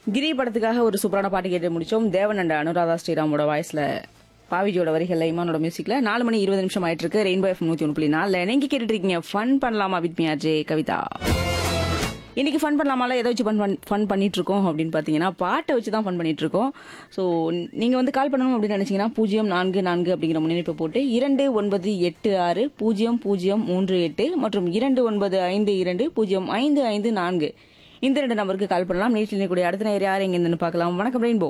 கிரி படத்துக்காக ஒரு சூப்பரான பாட்டு கேட்டு முடிச்சோம் தேவன் அண்ட் அனுராதா ஸ்ரீராமோட வாய்ஸ்ல பாவிஜியோட வரிகள்ல இமானோட மியூசிக்ல நாலு மணி இருபது நிமிஷம் ஆயிட்டு இருக்கு ரெயின்போ எஃப் நூத்தி ஒன்று புள்ளி நாலுல நீங்க கேட்டுட்டு இருக்கீங்க ஃபன் பண்ணலாமா வித் மீ அஜய் கவிதா இன்னைக்கு ஃபன் பண்ணலாமால எதை வச்சு ஃபன் ஃபன் பண்ணிட்டு இருக்கோம் அப்படின்னு பார்த்தீங்கன்னா பாட்டை வச்சு தான் ஃபன் பண்ணிட்டு இருக்கோம் ஸோ நீங்கள் வந்து கால் பண்ணணும் அப்படின்னு நினச்சிங்கன்னா பூஜ்ஜியம் நான்கு நான்கு அப்படிங்கிற முன்னெடுப்பை போட்டு இரண்டு ஒன்பது எட்டு ஆறு பூஜ்ஜியம் பூஜ்ஜியம் மூன்று எட்டு மற்றும் இரண்டு ஒன்பது ஐந்து இரண்டு பூஜ்ஜியம் ஐந்து ஐந்து நான்கு இந்த ரெண்டு நம்பருக்கு கால் பண்ணலாம் நேற்றில் இருக்கக்கூடிய அடுத்த நேரம் யார் எங்க இருந்துன்னு பார்க்கலாம் வணக்கம் ரெயின்போ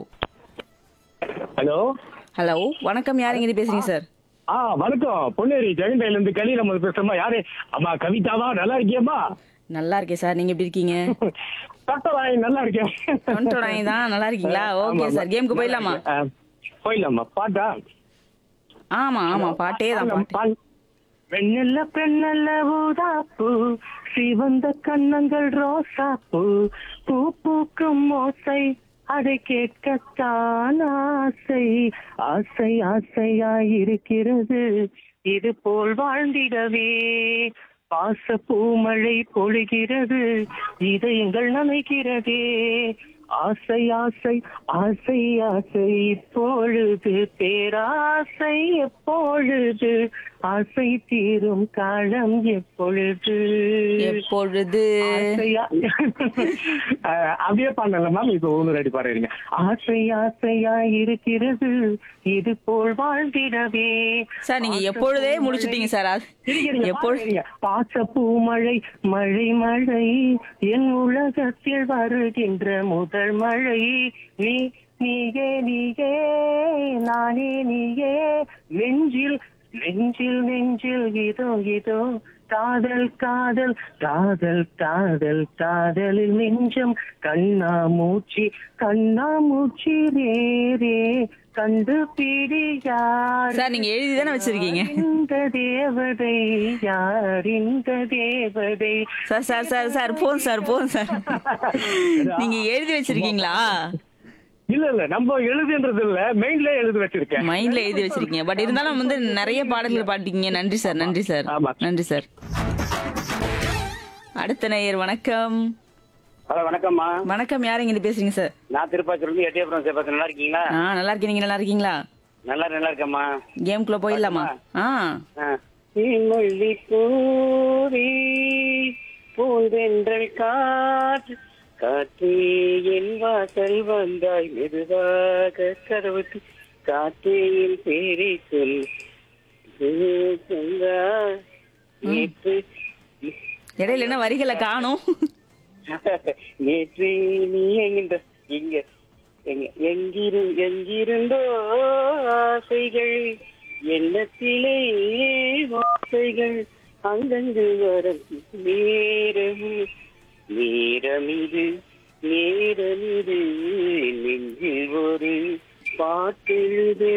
ஹலோ ஹலோ வணக்கம் யார் எங்க பேசுறீங்க சார் ஆ வணக்கம் பொன்னேரி ஜெகண்டையில இருந்து கலி நம்ம பேசுறோமா யாரு அம்மா கவிதாவா நல்லா இருக்கியம்மா நல்லா இருக்கேன் சார் நீங்க எப்படி இருக்கீங்க டாக்டர் நல்லா இருக்கேன் தொண்டோடாய் தான் நல்லா இருக்கீங்களா ஓகே சார் கேமுக்கு போயிடலாமா ஆ, போயிடலாமா பாட்டா ஆமா ஆமா பாட்டே தான் பாட்டு பால். வெண்ணெல்ல பெண்ணல்ல ஊதாப்பூ சிவந்த கண்ணங்கள் ரோசாப்பூ பூ பூக்கும் ஓசை அதை கேட்கத்தான் ஆசை ஆசை ஆசையாயிருக்கிறது இது போல் வாழ்ந்திடவே பாச பூமழை பொழிகிறது இதயங்கள் நனைக்கிறதே ஆசை ஆசை ஆசை ஆசை இப்பொழுது பேராசை எப்பொழுது ஆசை தீரும் காலம் எப்பொழுது எப்பொழுது ஆசையா அஹ், அப்படியே பண்ணல மேம் இப்போ ஒன்று ரெடி பாருங்க ஆசை ஆசையா இருக்கிறது இது போல் வாழ்ந்திடவே சார் நீங்க எப்பொழுதே முடிச்சிட்டீங்க சார் அது எப்பொழுது பாச பூமழை மழை மழை என் உலகத்தில் வருகின்ற முதல் மழை நீ நீயே நீயே நானே நீயே நெஞ்சில் நெஞ்சில் நெஞ்சில் இதோ இதோ காதல் காதல் காதல் காதல் காதலில் நெஞ்சம் கண்ணா மூச்சி கண்ணா மூச்சி ரே கண்டுபிடி யார் சார் நீங்க எழுதி தானே வச்சிருக்கீங்க இந்த தேவதை யார் இந்த தேவதை சார் சார் சார் சார் போதும் சார் போதும் சார் நீங்க எழுதி வச்சிருக்கீங்களா இல்ல இல்ல நம்ம எழுதுன்றது இல்ல மெயின்ல எழுதி வச்சிருக்கேன் மைண்ட்ல எழுதி வச்சிருக்கீங்க பட் இருந்தாலும் வந்து நிறைய பாடல்கள் பாடிட்டீங்க நன்றி சார் நன்றி சார் ஆமா. நன்றி சார் அடுத்த நேயர் வணக்கம் ஹலோ வணக்கம்மா வணக்கம் யார் இங்க பேசுறீங்க சார் நான் திருப்பாச்சூர்ல இருந்து எட்டியபுரம் சேப்பாத்து நல்லா இருக்கீங்களா ஆ நல்லா இருக்கீங்க நீங்க நல்லா இருக்கீங்களா நல்லா நல்லா இருக்கேம்மா கேம்குள்ள போயிடலாமா ஆ ஆ. தீமொழி பூரி பூந்தென்றல் காற்று காற்றே என் வாசல் வந்தாய் மெதுவாக கதவுக்கு காற்றே என் பேரை சொல் சொந்தா நேற்று இடையில என்ன வரிகளை காணும் நேற்று நீ எங்கின்ற இங்க எங்க எங்கிரு எங்கிருந்தோ ஆசைகள் எண்ணத்திலே ஆசைகள் அங்கங்கு வரும் நேரம் நேரமிது நேரமிது நெஞ்சில் ஒரு பாட்டெழுது